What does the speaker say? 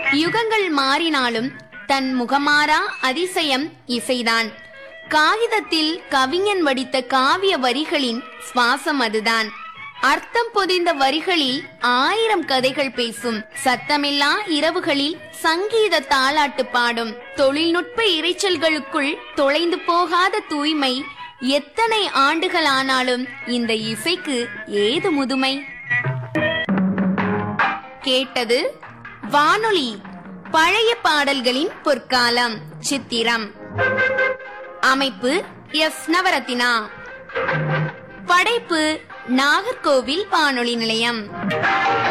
யுகங்கள் மாறினாலும் தன் முகமாறா அதிசயம் இசைதான் காகிதத்தில் கவிஞன் வடித்த காவிய வரிகளின் சுவாசம் அதுதான் அர்த்தம் பொதிந்த வரிகளில் ஆயிரம் கதைகள் பேசும் சத்தமில்லா இரவுகளில் சங்கீத தாலாட்டு பாடும் தொழில்நுட்ப இரைச்சல்களுக்குள் தொலைந்து போகாத தூய்மை எத்தனை ஆண்டுகள் ஆனாலும் இந்த இசைக்கு ஏது முதுமை கேட்டது வானொலி பழைய பாடல்களின் பொற்காலம் சித்திரம் அமைப்பு எஸ் நவரத்தினா படைப்பு நாகர்கோவில் வானொலி நிலையம்